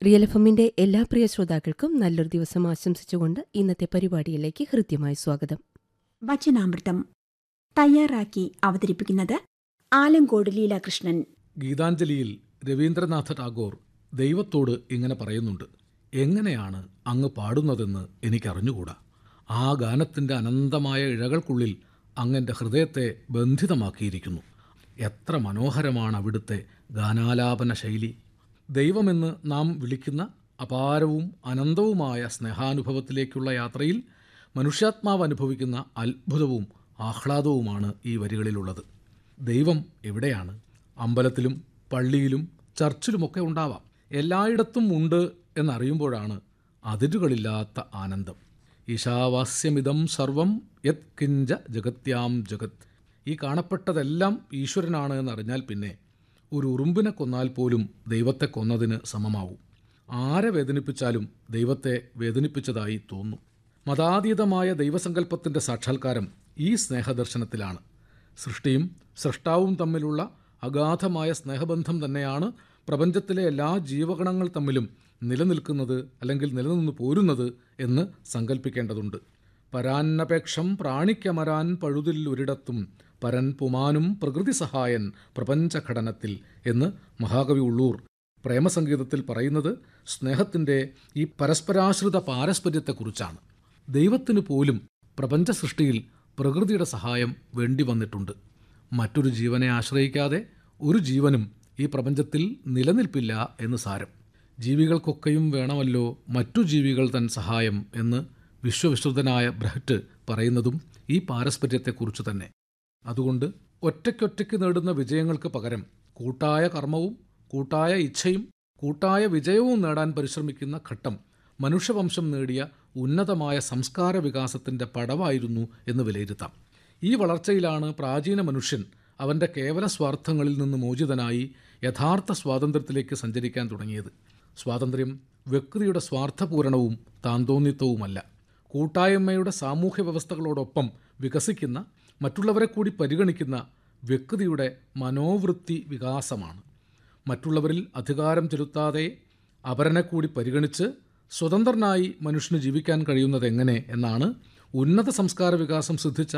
real F എമ്മിന്റെ എല്ലാ പ്രിയ ശ്രോതാക്കൾക്കും നല്ലൊരു ദിവസം ആശംസിച്ചുകൊണ്ട് ഇന്നത്തെ പരിപാടിയിലേക്ക് ഹൃദ്യമായ സ്വാഗതം വചനാമൃതം തയ്യാറാക്കി അവതരിപ്പിക്കുന്നത് ആലങ്കോട് ലീലാകൃഷ്ണൻ ഗീതാഞ്ജലിയിൽ രവീന്ദ്രനാഥ ടാഗോർ ദൈവത്തോട് ഇങ്ങനെ പറയുന്നുണ്ട് എങ്ങനെയാണ് അങ്ങ് പാടുന്നതെന്ന് എനിക്കറിഞ്ഞുകൂടാ ആ ഗാനത്തിൻ്റെ അനന്തമായ ഇഴകൾക്കുള്ളിൽ അങ്ങൻ്റെ ഹൃദയത്തെ ബന്ധിതമാക്കിയിരിക്കുന്നു എത്ര മനോഹരമാണ് അവിടുത്തെ ഗാനാലാപന ശൈലി ദൈവമെന്ന് നാം വിളിക്കുന്ന അപാരവും അനന്തവുമായ സ്നേഹാനുഭവത്തിലേക്കുള്ള യാത്രയിൽ മനുഷ്യാത്മാവ് അനുഭവിക്കുന്ന അത്ഭുതവും ആഹ്ലാദവുമാണ് ഈ വരികളിലുള്ളത് ദൈവം എവിടെയാണ് അമ്പലത്തിലും പള്ളിയിലും ചർച്ചിലുമൊക്കെ ഉണ്ടാവാം എല്ലായിടത്തും ഉണ്ട് എന്നറിയുമ്പോഴാണ് അതിരുകളില്ലാത്ത ആനന്ദം ഈശാവാസ്യമിതം സർവം യത് കിഞ്ച ജഗത്യാം ജഗത് ഈ കാണപ്പെട്ടതെല്ലാം ഈശ്വരനാണ് എന്നറിഞ്ഞാൽ പിന്നെ ഒരു ഉറുമ്പിനെ കൊന്നാൽ പോലും ദൈവത്തെ കൊന്നതിന് സമമാവും ആരെ വേദനിപ്പിച്ചാലും ദൈവത്തെ വേദനിപ്പിച്ചതായി തോന്നും മതാതീതമായ ദൈവസങ്കല്പത്തിൻ്റെ സാക്ഷാത്കാരം ഈ സ്നേഹദർശനത്തിലാണ് സൃഷ്ടിയും സൃഷ്ടാവും തമ്മിലുള്ള അഗാധമായ സ്നേഹബന്ധം തന്നെയാണ് പ്രപഞ്ചത്തിലെ എല്ലാ ജീവഗണങ്ങൾ തമ്മിലും നിലനിൽക്കുന്നത് അല്ലെങ്കിൽ നിലനിന്ന് പോരുന്നത് എന്ന് സങ്കല്പിക്കേണ്ടതുണ്ട് പരാന്നപേക്ഷം പ്രാണിക്കമരാൻ പഴുതിൽ ഒരിടത്തും പരൻ പുമാനും പ്രകൃതി സഹായൻ പ്രപഞ്ചഘടനത്തിൽ എന്ന് മഹാകവി ഉള്ളൂർ പ്രേമസംഗീതത്തിൽ പറയുന്നത് സ്നേഹത്തിൻ്റെ ഈ പരസ്പരാശ്രിത പാരസ്പര്യത്തെക്കുറിച്ചാണ് ദൈവത്തിന് പോലും പ്രപഞ്ച സൃഷ്ടിയിൽ പ്രകൃതിയുടെ സഹായം വേണ്ടി വന്നിട്ടുണ്ട് മറ്റൊരു ജീവനെ ആശ്രയിക്കാതെ ഒരു ജീവനും ഈ പ്രപഞ്ചത്തിൽ നിലനിൽപ്പില്ല എന്ന് സാരം ജീവികൾക്കൊക്കെയും വേണമല്ലോ മറ്റു ജീവികൾ തൻ സഹായം എന്ന് വിശ്വവിശ്രുതനായ ബ്രഹറ്റ് പറയുന്നതും ഈ പാരസ്പര്യത്തെക്കുറിച്ച് തന്നെ അതുകൊണ്ട് ഒറ്റയ്ക്കൊറ്റയ്ക്ക് നേടുന്ന വിജയങ്ങൾക്ക് പകരം കൂട്ടായ കർമ്മവും കൂട്ടായ ഇച്ഛയും കൂട്ടായ വിജയവും നേടാൻ പരിശ്രമിക്കുന്ന ഘട്ടം മനുഷ്യവംശം നേടിയ ഉന്നതമായ സംസ്കാര വികാസത്തിൻ്റെ പടവായിരുന്നു എന്ന് വിലയിരുത്താം ഈ വളർച്ചയിലാണ് പ്രാചീന മനുഷ്യൻ അവൻ്റെ കേവല സ്വാർത്ഥങ്ങളിൽ നിന്ന് മോചിതനായി യഥാർത്ഥ സ്വാതന്ത്ര്യത്തിലേക്ക് സഞ്ചരിക്കാൻ തുടങ്ങിയത് സ്വാതന്ത്ര്യം വ്യക്തിയുടെ സ്വാർത്ഥപൂരണവും താന്തോന്നിത്വവുമല്ല കൂട്ടായ്മയുടെ സാമൂഹ്യ വ്യവസ്ഥകളോടൊപ്പം വികസിക്കുന്ന മറ്റുള്ളവരെ കൂടി പരിഗണിക്കുന്ന വ്യക്തിയുടെ മനോവൃത്തി വികാസമാണ് മറ്റുള്ളവരിൽ അധികാരം ചെലുത്താതെ അപരനെ കൂടി പരിഗണിച്ച് സ്വതന്ത്രനായി മനുഷ്യന് ജീവിക്കാൻ കഴിയുന്നതെങ്ങനെ എന്നാണ് ഉന്നത സംസ്കാര വികാസം സിദ്ധിച്ച